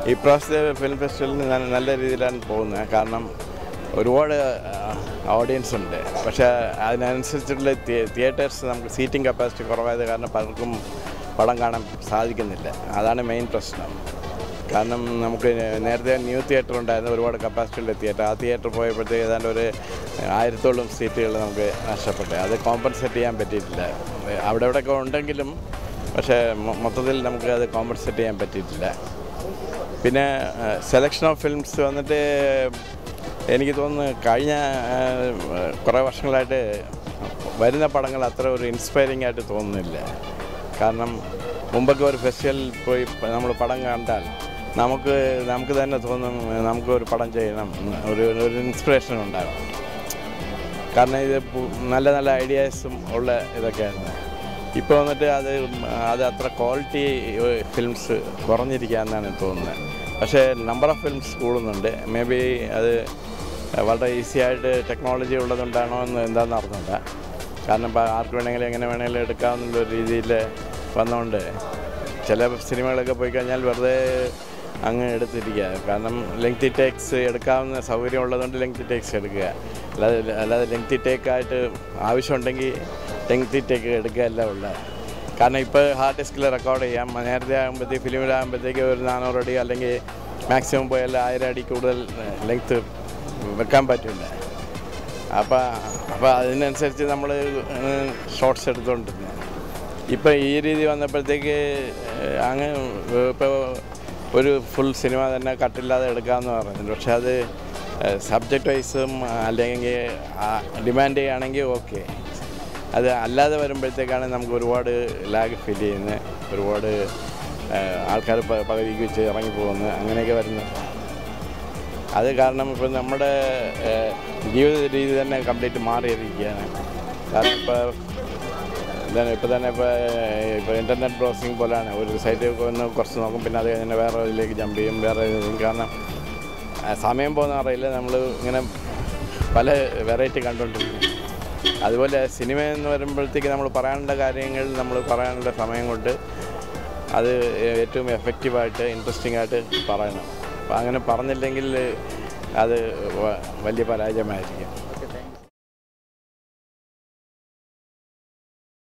ഈ പ്രാവശ്യത്തെ ഫിലിം ഫെസ്റ്റിവലിന് നല്ല- നല്ല രീതിയിലാണ് പോകുന്നത് കാരണം ഒരുപാട് ഓഡിയൻസ് ഉണ്ട് പക്ഷേ അതിനനുസരിച്ചുള്ള തിയേറ്റേഴ്സ് നമുക്ക് സീറ്റിംഗ് കപ്പാസിറ്റി കുറവായത് കാരണം പലർക്കും പടം കാണാൻ സാധിക്കുന്നില്ല അതാണ് മെയിൻ പ്രശ്നം കാരണം നമുക്ക് നേരത്തെ ന്യൂ തിയേറ്റർ ഉണ്ടായിരുന്നു ഒരുപാട് കപ്പാസിറ്റി ഉള്ള തിയേറ്റർ ആ തിയേറ്റർ പോയപ്പോഴത്തേക്ക് ഏതാണ്ട് ഒരു ആയിരത്തോളം സീറ്റുകൾ നമുക്ക് നഷ്ടപ്പെട്ടു അത് കോമ്പൻസേറ്റ് ചെയ്യാൻ പറ്റിയിട്ടില്ല അവിടെ ഇവിടെയൊക്കെ ഉണ്ടെങ്കിലും പക്ഷേ മൊ- മൊത്തത്തിൽ നമുക്ക് അത് കോമ്പൻസേറ്റ് ചെയ്യാൻ പറ്റിയിട്ടില്ല പിന്നെ സെലക്ഷൻ ഓഫ് ഫിലിംസ് വന്നിട്ട് എനിക്ക് തോന്നുന്നു കഴിഞ്ഞ ആ, കുറേ വർഷങ്ങളായിട്ട് വരുന്ന പടങ്ങൾ അത്ര ഒരു ഇൻസ്പയറിംഗ് ആയിട്ട് തോന്നുന്നില്ല കാരണം മുമ്പൊക്കെ ഒരു ഫെസ്റ്റിവലിൽ പോയി നമ്മൾ പടം കണ്ടാൽ നമുക്ക് നമുക്ക് തന്നെ തോന്നും നമുക്ക് ഒരു പടം ചെയ്യണം ഒരു ഒരു ഇൻസ്പിറേഷൻ ഉണ്ടാകും കാരണം ഇത് പു- നല്ല നല്ല ഐഡിയാസും ഉള്ള ഇതൊക്കെയാണ് ഇപ്പോൾ വന്നിട്ട് അത് അത് അത്ര ക്വാളിറ്റി ഫിലിംസ് കുറഞ്ഞിരിക്കുകയെന്നാണ് തോന്നുന്നത് പക്ഷേ നമ്പർ ഓഫ് ഫിലിംസ് കൂടുന്നുണ്ട് മേ ബി അത് വളരെ ഈസി ആയിട്ട് ടെക്നോളജി ഉള്ളതുകൊണ്ടാണോ എന്ന് എന്താണെന്ന് അറിഞ്ഞില്ല കാരണം ഇപ്പോൾ ആർക്ക് വേണമെങ്കിലും എങ്ങനെ വേണമെങ്കിലും എടുക്കാവുന്ന ഒരു രീതിയിൽ വന്നുകൊണ്ട് ചില സിനിമകളൊക്കെ പോയി കഴിഞ്ഞാൽ വെറുതെ അങ്ങ് എടുത്തിരിക്കുക കാരണം ലെങ്തി ടേക്സ് എടുക്കാവുന്ന സൗകര്യം ഉള്ളതുകൊണ്ട് ലെങ്തി ടേക്സ് എടുക്കുക അല്ലാതെ അല്ലാതെ ലെങ്തി ടേക്കായിട്ട് ആവശ്യമുണ്ടെങ്കിൽ ലെങ്തി ടേക്ക് എടുക്കുകയല്ല ഉള്ളത് കാരണം ഇപ്പോൾ ഹാർഡ് ഡിസ്കിൽ റെക്കോർഡ് ചെയ്യാം നേരത്തെ ആകുമ്പോഴത്തേക്ക് ഫിലിമിലാകുമ്പോഴത്തേക്ക് ഒരു നാനൂറ് അടി അല്ലെങ്കിൽ മാക്സിമം പോയാൽ ആയിരം അടി കൂടുതൽ ലെങ്ത്ത് വെക്കാൻ പറ്റില്ല അപ്പോൾ അപ്പോൾ അതിനനുസരിച്ച് നമ്മൾ ഷോർട്സ് എടുത്തുകൊണ്ടിരുന്നത് ഇപ്പോൾ ഈ രീതി വന്നപ്പോഴത്തേക്ക് ഏഹ്, അങ്ങ് ഇപ്പോൾ ഒരു ഫുൾ സിനിമ തന്നെ കട്ടില്ലാതെ എടുക്കാമെന്ന് പറഞ്ഞിട്ടുണ്ട് പക്ഷെ അത് സബ്ജക്റ്റ് വൈസും അല്ലെങ്കിൽ ഡിമാൻഡ് ചെയ്യുകയാണെങ്കിൽ ഓക്കെ അത് അല്ലാതെ വരുമ്പോഴത്തേക്കാണ് നമുക്ക് ഒരുപാട് ലാഗ് ഫീൽ ചെയ്യുന്നത് ഒരുപാട് ആൾക്കാർ പകുതിക്ക് വെച്ച് ഇറങ്ങി പോകുന്നത് അങ്ങനെയൊക്കെ വരുന്നത് അത് കാരണം ഇപ്പം നമ്മുടെ ഏഹ്, ജീവിത രീതി തന്നെ കംപ്ലീറ്റ് മാറിയിരിക്കുകയാണ് കാരണം ഇപ്പോൾ എന്താണ് ഇപ്പോൾ തന്നെ ഇപ്പോൾ ഇപ്പോൾ ഇൻ്റർനെറ്റ് ബ്രൗസിങ് പോലെയാണ് ഒരു സൈറ്റിൽ ഒന്ന് കുറച്ച് നോക്കും പിന്നെ അത് കഴിഞ്ഞ് വേറെ ഇതിലേക്ക് ജമ്പ് ചെയ്യും വേറെ ഇതിലേക്ക് കാരണം ആ, സമയം പോകുന്ന അറിയില്ല നമ്മൾ ഇങ്ങനെ പല വെറൈറ്റി കണ്ടുകൊണ്ടിരിക്കും അതുപോലെ സിനിമ എന്ന് വരുമ്പോഴത്തേക്ക് നമ്മൾ പറയാനുള്ള കാര്യങ്ങൾ നമ്മൾ പറയാനുള്ള സമയം കൊണ്ട് അത് ഏറ്റവും എഫക്റ്റീവായിട്ട് ഇൻട്രസ്റ്റിംഗ് ആയിട്ട് പറയണം അപ്പം അങ്ങനെ പറഞ്ഞില്ലെങ്കിൽ അത് വ- വലിയ പരാജയമായിരിക്കും